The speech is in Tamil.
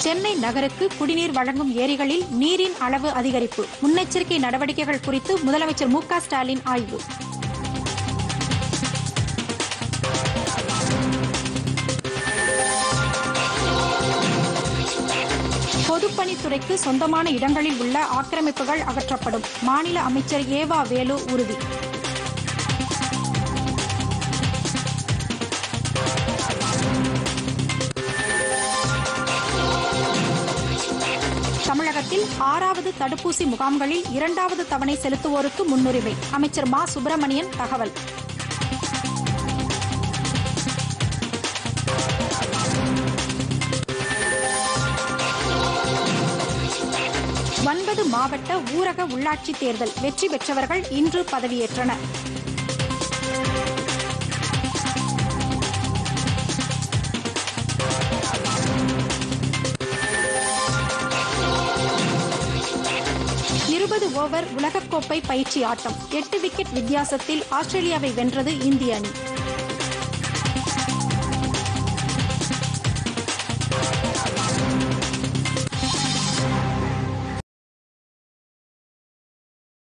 சென்னை நகருக்கு குடிநீர் வழங்கும் ஏரிகளில் நீரின் அளவு அதிகரிப்பு முன்னெச்சரிக்கை நடவடிக்கைகள் குறித்து முதலமைச்சர் மு க ஸ்டாலின் ஆய்வு பொதுப்பணித்துறைக்கு சொந்தமான இடங்களில் உள்ள ஆக்கிரமிப்புகள் அகற்றப்படும் மாநில அமைச்சர் ஏவா வேலு உறுதி தமிழகத்தில் ஆறாவது தடுப்பூசி முகாம்களில் இரண்டாவது தவணை செலுத்துவோருக்கு முன்னுரிமை அமைச்சர் மா சுப்பிரமணியன் தகவல் ஒன்பது மாவட்ட ஊரக உள்ளாட்சி தேர்தல் வெற்றி பெற்றவர்கள் இன்று பதவியேற்றனர் இருபது ஓவர் உலகக்கோப்பை பயிற்சி ஆட்டம் எட்டு விக்கெட் வித்தியாசத்தில் ஆஸ்திரேலியாவை வென்றது இந்திய அணி